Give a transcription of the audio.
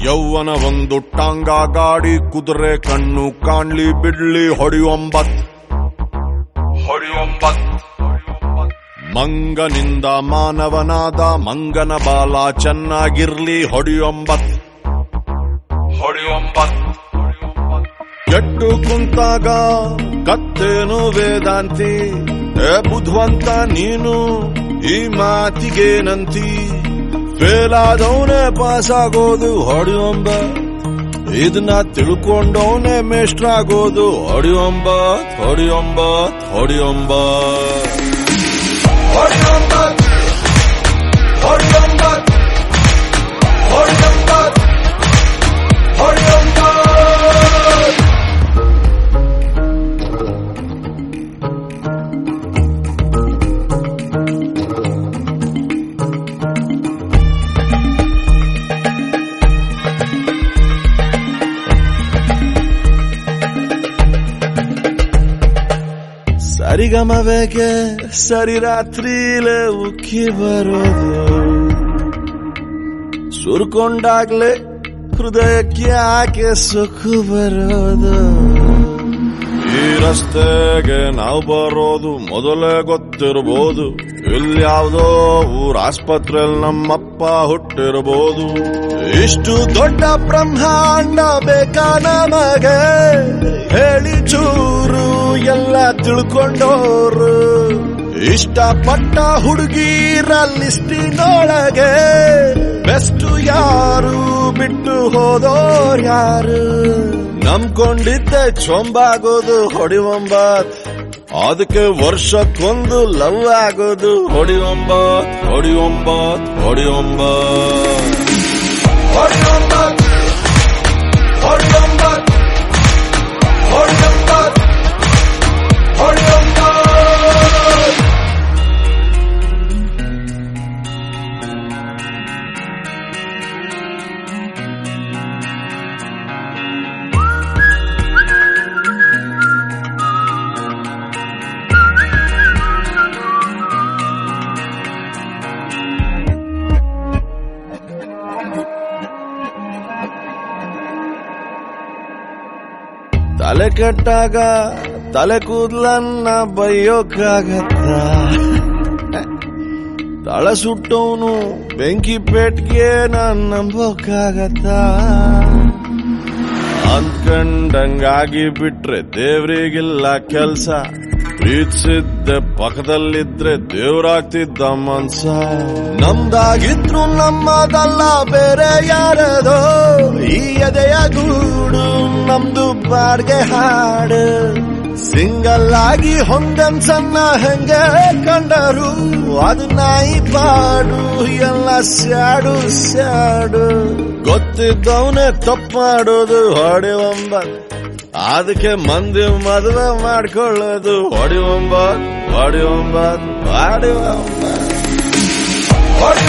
ಯೌವನ ಒಂದು ಟಾಂಗ ಗಾಡಿ ಕುದುರೆ ಕಣ್ಣು ಕಾಣ್ಲಿ ಬಿಡ್ಲಿ ಹೊಡೆಯೊಂಬತ್ ಹೊಡೆಯೊಂಬತ್ ಮಂಗನಿಂದ ಮಾನವನಾದ ಮಂಗನ ಬಾಲ ಚೆನ್ನಾಗಿರ್ಲಿ ಹೊಡೆಯೊಂಬತ್ ಹೊಡೆಯೊಂಬತ್ ಎಟ್ಟು ಕುಂತಾಗ ಕತ್ತೇನು ವೇದಾಂತಿ ಏ ಬುದ್ಧವಂತ ನೀನು ಈ ಮಾತಿಗೇನಂತಿ ಫೇಲ್ ಆದವನೇ ಪಾಸ್ ಆಗೋದು ಹೊಡೆಯೊಂಬ ಇದನ್ನ ತಿಳ್ಕೊಂಡವನೇ ಮೇಷ್ಟ್ರಾಗೋದು ಹೊಡೆಯೊಂಬತ್ ಹೊಡೆಯೊಂಬತ್ ಹೊಡೆಯೊಂಬತ್ ಹೊಡೆಯೊಂಬತ್ ಹೊಡೆಯೊಂಬತ್ ಹೊಡೆಯೊಂಬತ್ ಹೊಡೆಯೊಂಬತ್ ಸರಿಗಮಬೇಕೆ ಸರಿ ರಾತ್ರಿಲೇ ಉಕ್ಕಿ ಬರೋದು ಸುರ್ಕೊಂಡಾಗ್ಲೇ ಹೃದಯಕ್ಕೆ ಯಾಕೆ ಸುಖ ಬರೋದು ಈ ರಸ್ತೆಗೆ ನಾವು ಬರೋದು ಮೊದಲೇ ಗೊತ್ತಿರಬಹುದು ಇಲ್ಯಾವ್ದೋ ಊರ್ ಆಸ್ಪತ್ರೆಯಲ್ಲಿ ನಮ್ಮಪ್ಪ ಹುಟ್ಟಿರಬಹುದು ಇಷ್ಟು ದೊಡ್ಡ ಬ್ರಹ್ಮಾಂಡ ಬೇಕಾ ನಮಗೆ ಹೇಳಿ ಚೂರು ಎಲ್ಲ ತಿಳ್ಕೊಂಡೋರು ಇಷ್ಟಪಟ್ಟ ಹುಡುಗಿರ ಲಿಸ್ಟಿನೊಳಗೆ ಬೆಸ್ಟ್ ಯಾರು ಬಿಟ್ಟು ಹೋದೋರ್ ಯಾರು ನಂಬ್ಕೊಂಡಿದ್ದೆ ಚೊಂಬಾಗೋದು ಹೊಡಿವಂಬತ್ ಅದಕ್ಕೆ ವರ್ಷಕ್ಕೊಂದು ಲವ್ ಆಗೋದು ಹೊಡಿವಂಬತ್ ಹೊಡಿವಂಬತ್ ಹೊಡಿವಂಬತ್ ಹೊಡಿವಂಬತ್ ಹೊಡಿವಂಬತ್ ಹೊಡಿವಂಬತ್ ಹೊಡಿವಂಬತ್ ತಲೆ ಕೆಟ್ಟಾಗ ತಲೆ ಕೂದ್ಲನ್ನ ಬೈಯೋಕ್ಕಾಗತ್ತ ತಳ ಸುಟ್ಟವನು ಬೆಂಕಿ ಪೇಟ್ಗೆ ನಾನ್ ನಂಬೋಕ್ಕಾಗತ್ತ ಅಂದ್ಕಂಡಂಗಾಗಿ ಬಿಟ್ರೆ ದೇವ್ರಿಗಿಲ್ಲ ಕೆಲ್ಸ ಪ್ರೀತಿಸಿದ್ದೆ ಪಕ್ಕದಲ್ಲಿದ್ರೆ ದೇವ್ರಾಗ್ತಿದ್ದ ಮನ್ಸ ನಮ್ದಾಗಿದ್ರು ನಮ್ಮದಲ್ಲ ಬೇರೆ ಯಾರದೋ ಈ ಎದೆಯ ಗೂಡು ನಮ್ದು ಬಾಡ್ಗೆ ಹಾಡು ಸಿಂಗಲ್ ಆಗಿ ಹೊಂದನ್ ಸಣ್ಣ ಹೆಂಗೆ ಕಂಡರು ಅದು ನಾಯಿ ಪಾಡು ಎಲ್ಲ ಸ್ಯಾಡು ಸ್ಯಾಡು ಗೊತ್ತಿದ್ದವನೇ ತಪ್ಪು ಮಾಡೋದು ಹೊಡೆವಂಬತ್ ಅದಕ್ಕೆ ಮಂದಿ ಮದುವೆ ಮಾಡ್ಕೊಳ್ಳೋದು ಹೊಡೆವಂಬತ್ ಹೊಡೆವಂಬತ್ ಹೊಡೆವಂಬತ್ ಹೊಡೆ